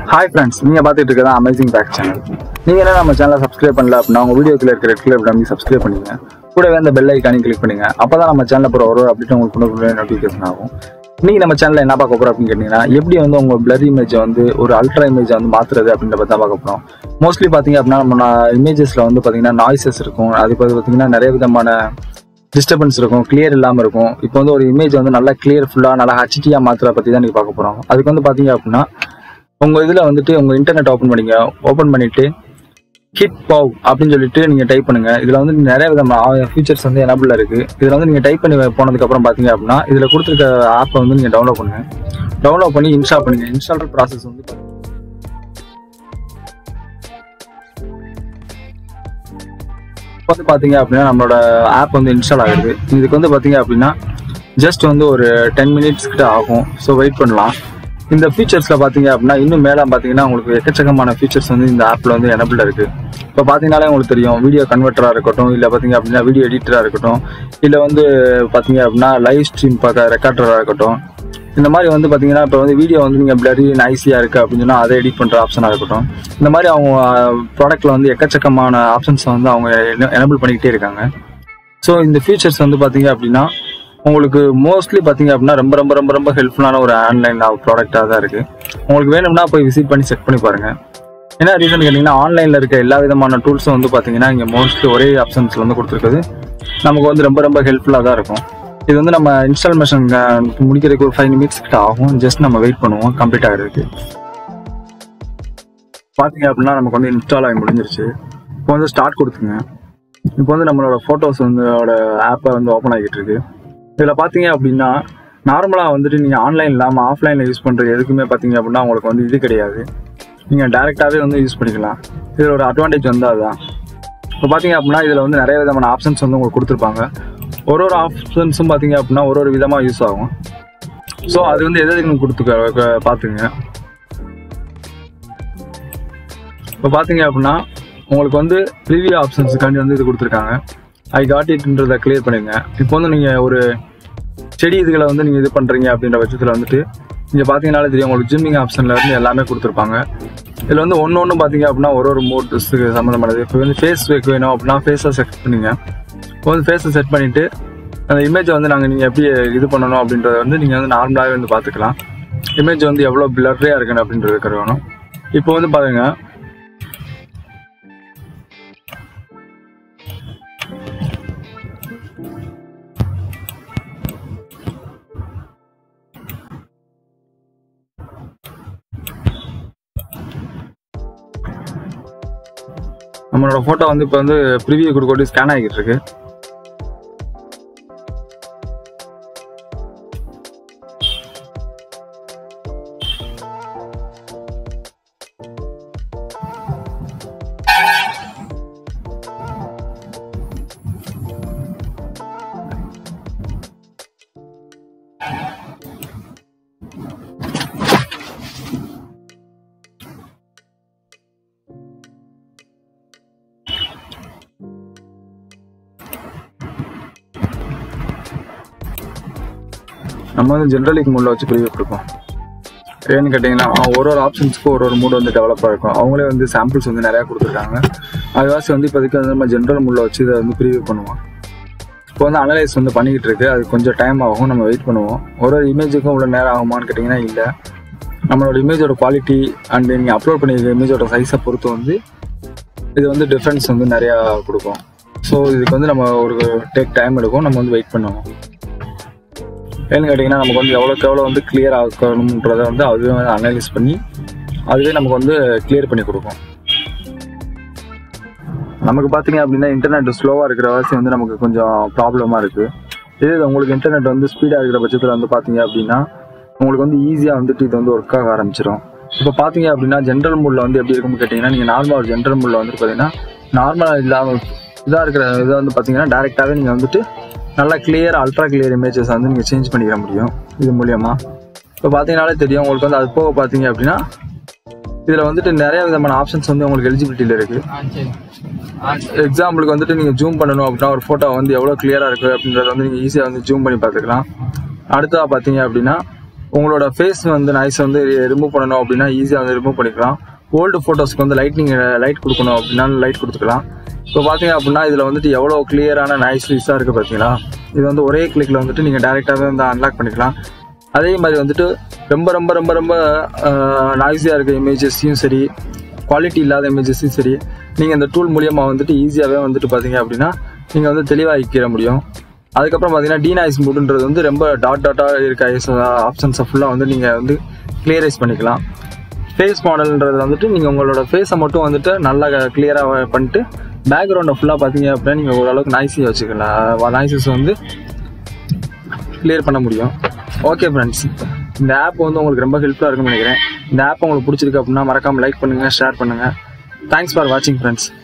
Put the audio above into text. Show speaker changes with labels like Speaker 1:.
Speaker 1: hi friends நீங்க பார்த்துட்டு இருக்கிறது அமேசிங் பேக் சேனல் நீங்க என்ன நம்ம சேனலை சப்ஸ்கிரைப் பண்ணல அப்படின்னா உங்க வீடியோக்குள்ள இருக்கிற ரெட் கலர் பட்டன் சப்ஸ்கிரைப் பண்ணுங்க கூடவே அந்த பெல் ஐக்கானையும் கிளிக் பண்ணுங்க அப்பதான் நம்ம சேனல்ல போற ஒரு அப்டேட் உங்களுக்கு கொண்டு நோட்டிஃபிகேஷன் ஆகும் இன்னைக்கு நம்ம சேனல்ல என்ன பார்க்க போறோம் அப்படின்னு கேட்டீங்கன்னா எப்படி வந்து உங்க பிளர் இமேஜை வந்து ஒரு அல்ட்ரா இமேஜை வந்து மாத்துறது அப்படின்ற பத்தி தான் பார்க்க போறோம் மோஸ்ட்லி பாத்தீங்க அப்படின்னா நம்ம இமேஜஸ்ல வந்து பாத்தீங்கன்னா நாய்ஸஸ் இருக்கும் அது பாத்தீங்கன்னா நிறைய விதமான டிஸ்டர்பன்ஸ் இருக்கும் கிளியர் இல்லாம இருக்கும் இப்போ வந்து ஒரு இமேஜ் வந்து நல்லா கிளியர் ஃபுல்லா நல்லா ஹச்டியா மாத்துறத பத்தி தான் நீங்க பார்க்க போறோம் அதுக்கு வந்து பாத்தீங்க அப்படின்னா உங்க இதுல வந்துட்டு உங்க இன்டர்நெட் ஓபன் பண்ணிங்க ஓபன் பண்ணிட்டு ஹிட் பவ் அப்படின்னு சொல்லிட்டு நீங்க டைப் பண்ணுங்க இதுல வந்து நிறைய விதமான ஃபீச்சர்ஸ் வந்து எனபிள் இருக்கு இதுல வந்து நீங்க டைப் பண்ணி போனதுக்கு அப்புறம் பாத்தீங்க அப்படின்னா இதுல கொடுத்துருக்க ஆப்பை வந்து நீங்க டவுன்லோட் பண்ணுங்க டவுன்லோட் பண்ணி இன்ஸ்டால் பண்ணுங்க இன்ஸ்டால் ப்ராசஸ் வந்து பாத்தீங்கன்னா இப்போ வந்து பார்த்தீங்க அப்படின்னா நம்மளோட ஆப் வந்து இன்ஸ்டால் ஆகுது இதுக்கு வந்து பார்த்தீங்க அப்படின்னா ஜஸ்ட் வந்து ஒரு டென் மினிட்ஸ் கிட்ட ஆகும் ஸோ வெயிட் பண்ணலாம் இந்த ஃபீச்சர்ஸில் பார்த்தீங்க அப்படின்னா இன்னும் மேலே பார்த்தீங்கன்னா உங்களுக்கு எக்கச்சக்கமான ஃபீச்சர்ஸ் வந்து இந்த ஆப்பில் வந்து எனபிள் இருக்கு இப்போ பார்த்தீங்கனாலே உங்களுக்கு தெரியும் வீடியோ கன்வெர்ட்டராக இருக்கட்டும் இல்லை பார்த்தீங்க அப்படின்னா வீடியோ எடிட்டராக இருக்கட்டும் இல்லை வந்து பார்த்தீங்க அப்படின்னா லைவ் ஸ்ட்ரீம் பார்க்க ரெக்கார்டராக இருக்கட்டும் இந்த மாதிரி வந்து பார்த்தீங்கன்னா இப்போ வந்து வீடியோ வந்து நீங்கள் பிளரி நைஸியாக இருக்குது அப்படின்னு சொன்னால் அதை எடிட் பண்ணுற ஆப்ஷனாக இருக்கட்டும் இந்த மாதிரி அவங்க ப்ராடக்ட்டில் வந்து எக்கச்சக்கமான ஆப்ஷன்ஸை வந்து அவங்க எனபிள் பண்ணிக்கிட்டே இருக்காங்க ஸோ இந்த ஃபீச்சர்ஸ் வந்து பார்த்தீங்க அப்படின்னா உங்களுக்கு மோஸ்ட்லி பார்த்தீங்க அப்படின்னா ரொம்ப ரொம்ப ரொம்ப ரொம்ப ஹெல்ப்ஃபுல்லான ஒரு ஆன்லைன் ப்ராடக்டாக தான் இருக்குது உங்களுக்கு வேணும்னா போய் விசிட் பண்ணி செக் பண்ணி பாருங்கள் என்ன ரீசன் கேட்டிங்கன்னா ஆன்லைனில் இருக்க எல்லா விதமான டூல்ஸும் வந்து பார்த்தீங்கன்னா இங்கே மோஸ்ட்லி ஒரே ஆப்ஷன்ஸில் வந்து கொடுத்துருக்குது நமக்கு வந்து ரொம்ப ரொம்ப ஹெல்ப்ஃபுல்லாக தான் இருக்கும் இது வந்து நம்ம இன்ஸ்டால்மேஷன் முடிக்கிறதுக்கு ஒரு ஃபைவ் மினிட்ஸ் கிட்ட ஆகும் ஜஸ்ட் நம்ம வெயிட் பண்ணுவோம் கம்ப்ளீட் ஆகிறதுக்கு பார்த்தீங்க அப்படின்னா நமக்கு வந்து இன்ஸ்டால் ஆகி முடிஞ்சிருச்சு இப்போ வந்து ஸ்டார்ட் கொடுத்துங்க இப்போ வந்து நம்மளோட ஃபோட்டோஸ் வந்து ஆப்பை வந்து ஓப்பன் ஆகிட்டு இருக்கு இதில் பார்த்தீங்க அப்படின்னா நார்மலாக வந்துட்டு நீங்கள் ஆன்லைன் இல்லாமல் ஆஃப்லைனில் யூஸ் பண்ணுறது எதுக்குமே பார்த்தீங்க அப்படின்னா உங்களுக்கு வந்து இது கிடையாது நீங்கள் டேரெக்டாகவே வந்து யூஸ் பண்ணிக்கலாம் இதில் ஒரு அட்வான்டேஜ் வந்து அதுதான் இப்போ பார்த்தீங்க அப்படின்னா இதில் வந்து நிறைய விதமான ஆப்ஷன்ஸ் வந்து உங்களுக்கு கொடுத்துருப்பாங்க ஒரு ஒரு ஆப்ஷன்ஸும் பார்த்தீங்க அப்படின்னா ஒரு ஒரு விதமாக யூஸ் ஆகும் ஸோ அது வந்து எது எதுக்கு கொடுத்துக்க பார்த்துங்க இப்போ பார்த்தீங்க அப்படின்னா உங்களுக்கு வந்து ப்ரீவியூ ஆப்ஷன்ஸுக்காண்டி வந்து இது கொடுத்துருக்காங்க ஐ காட் இட்ன்றதை கிளியர் பண்ணிடுங்க இப்போ வந்து நீங்கள் ஒரு செடி இதுகளை வந்து நீங்கள் இது பண்ணுறீங்க அப்படின்ற பட்சத்தில் வந்துட்டு இங்கே பார்த்தீங்கனாலே தெரியும் உங்களுக்கு ஜிம்மிங் ஆப்ஷனில் இருந்து எல்லாமே கொடுத்துருப்பாங்க இதில் வந்து ஒன்று ஒன்று பார்த்தீங்க அப்படின்னா ஒரு ஒரு மூட்ஸுக்கு சம்மந்தமானது இப்போ வந்து ஃபேஸ் வைக்க வேணும் அப்படின்னா ஃபேஸை செட் பண்ணுங்க இப்போ வந்து ஃபேஸை செட் பண்ணிவிட்டு அந்த இமேஜை வந்து நாங்கள் நீங்கள் எப்படி இது பண்ணணும் அப்படின்றத வந்து நீங்கள் வந்து நார்மலாகவே வந்து பார்த்துக்கலாம் இமேஜ் வந்து எவ்வளோ பிளர்ரியாக இருக்கணும் அப்படின்றது கருவணும் இப்போ வந்து பாருங்கள் நம்மளோட ஃபோட்டோ வந்து இப்போ வந்து ப்ரிவியூ கொடுக்கொண்டு ஸ்கேன் ஆகிட்டு இருக்கு நம்ம வந்து ஜென்ரலிக் மூடில் வச்சு ப்ரிவியூ கொடுப்போம் ஏன்னு கேட்டிங்கன்னா ஒரு ஒரு ஆப்ஷன்ஸ்க்கும் ஒரு ஒரு மூடு வந்து டெவலப்பாக இருக்கும் அவங்களே வந்து சாம்பிள்ஸ் வந்து நிறையா கொடுத்துருக்காங்க அதுவாசி வந்து இப்போதைக்கு வந்து நம்ம ஜென்ரல் மூடில் வச்சு இதை வந்து ப்ரிவியூ பண்ணுவோம் இப்போ வந்து அனலைஸ் வந்து பண்ணிக்கிட்டு இருக்கு அது கொஞ்சம் டைம் ஆகும் நம்ம வெயிட் பண்ணுவோம் ஒரு ஒரு இமேஜுக்கும் இவ்வளோ நேரம் ஆகுமான்னு கேட்டிங்கன்னா இல்லை நம்மளோட இமேஜோட குவாலிட்டி அண்ட் நீங்கள் அப்லோட் பண்ணியிருக்க இமேஜோட சைஸை பொறுத்து வந்து இது வந்து டிஃப்ரென்ஸ் வந்து நிறையா கொடுக்கும் ஸோ இதுக்கு வந்து நம்ம ஒரு டேக் டைம் எடுக்கும் நம்ம வந்து வெயிட் பண்ணுவோம் ஏன்னு கேட்டிங்கன்னா நமக்கு வந்து எவ்வளோக்கு எவ்வளோ வந்து கிளியர் ஆக்கணுன்றதை வந்து அதுவே வந்து அனலைஸ் பண்ணி அதுவே நமக்கு வந்து கிளியர் பண்ணி கொடுக்கும் நமக்கு பார்த்தீங்க அப்படின்னா இன்டர்நெட் ஸ்லோவாக இருக்கிற வாசி வந்து நமக்கு கொஞ்சம் ப்ராப்ளமாக இருக்குது இதே இது உங்களுக்கு இன்டர்நெட் வந்து ஸ்பீடாக இருக்கிற பட்சத்தில் வந்து பார்த்தீங்க அப்படின்னா உங்களுக்கு வந்து ஈஸியாக வந்துட்டு இது வந்து ஒர்க் ஆக ஆரம்பிச்சிடும் இப்போ பார்த்தீங்க அப்படின்னா ஜென்ரல் மூடில் வந்து எப்படி இருக்கும்னு கேட்டிங்கன்னா நீங்கள் நார்மலாக ஒரு ஜென்ரல் மூடில் வந்து பார்த்தீங்கன்னா நார்மலாக இல்லாமல் இதாக இருக்கிற இதை வந்து பார்த்தீங்கன்னா டேரெக்டாகவே நீங்கள் வந்துட்டு நல்லா கிளியர் அல்ட்ரா கிளியர் இமேஜஸ் வந்து நீங்கள் சேஞ்ச் பண்ணிக்கிற முடியும் இது மூலியமா இப்போ பார்த்தீங்கனாலே தெரியும் உங்களுக்கு வந்து அது போக பார்த்தீங்க அப்படின்னா இதில் வந்துட்டு நிறைய விதமான ஆப்ஷன்ஸ் வந்து உங்களுக்கு எலிஜிபிலிட்டியில் இருக்குது எக்ஸாம்பிளுக்கு வந்துட்டு நீங்கள் ஜூம் பண்ணணும் அப்படின்னா ஒரு ஃபோட்டோ வந்து எவ்வளோ கிளியராக இருக்குது அப்படின்றத வந்து நீங்கள் ஈஸியாக வந்து ஜூம் பண்ணி பார்த்துக்கலாம் அடுத்ததாக பார்த்தீங்க அப்படின்னா உங்களோட ஃபேஸ் வந்து நாய்ஸ் வந்து ரிமூவ் பண்ணணும் அப்படின்னா ஈஸியாக வந்து ரிமூவ் பண்ணிக்கலாம் ஓல்டு ஃபோட்டோஸ்க்கு வந்து லைட்னிங் லைட் கொடுக்கணும் அப்படின்னா லைட் கொடுத்துக்கலாம் இப்போ பார்த்தீங்க அப்படின்னா இதில் வந்துட்டு எவ்வளோ கிளியரான நாய்ஸ் லீஸாக இருக்குது பார்த்தீங்களா இது வந்து ஒரே கிளிக்கில் வந்துட்டு நீங்கள் டேரெக்டாகவே வந்து அன்லாக் பண்ணிக்கலாம் அதே மாதிரி வந்துட்டு ரொம்ப ரொம்ப ரொம்ப ரொம்ப நாய்ஸியாக இருக்க இமேஜஸையும் சரி குவாலிட்டி இல்லாத இமேஜஸையும் சரி நீங்கள் இந்த டூல் மூலியமாக வந்துட்டு ஈஸியாகவே வந்துட்டு பார்த்தீங்க அப்படின்னா நீங்கள் வந்து தெளிவாக்கிற முடியும் அதுக்கப்புறம் பார்த்தீங்கன்னா டீநாய்ஸ் மூடுன்றது வந்து ரொம்ப டாட் டாட்டாக இருக்க ஆப்ஷன்ஸை ஃபுல்லாக வந்து நீங்கள் வந்து கிளியரைஸ் பண்ணிக்கலாம் ஃபேஸ் மாடல்ன்றது வந்துட்டு நீங்கள் உங்களோட ஃபேஸை மட்டும் வந்துட்டு நல்லா கிளியராக பண்ணிட்டு பேக்ரவுண்டை ஃபுல்லாக பார்த்தீங்க அப்படின்னா நீங்கள் ஓரளவுக்கு நாய்ஸியாக வச்சுக்கலாம் நாய்ஸஸ் வந்து கிளியர் பண்ண முடியும் ஓகே ஃப்ரெண்ட்ஸ் இந்த ஆப் வந்து உங்களுக்கு ரொம்ப ஹெல்ப்ஃபுல்லாக இருக்கும்னு நினைக்கிறேன் இந்த ஆப் உங்களுக்கு பிடிச்சிருக்கு அப்படின்னா மறக்காமல் லைக் பண்ணுங்கள் ஷேர் பண்ணுங்கள் தேங்க்ஸ் ஃபார் வாட்சிங் ஃப்ரெண்ட்ஸ்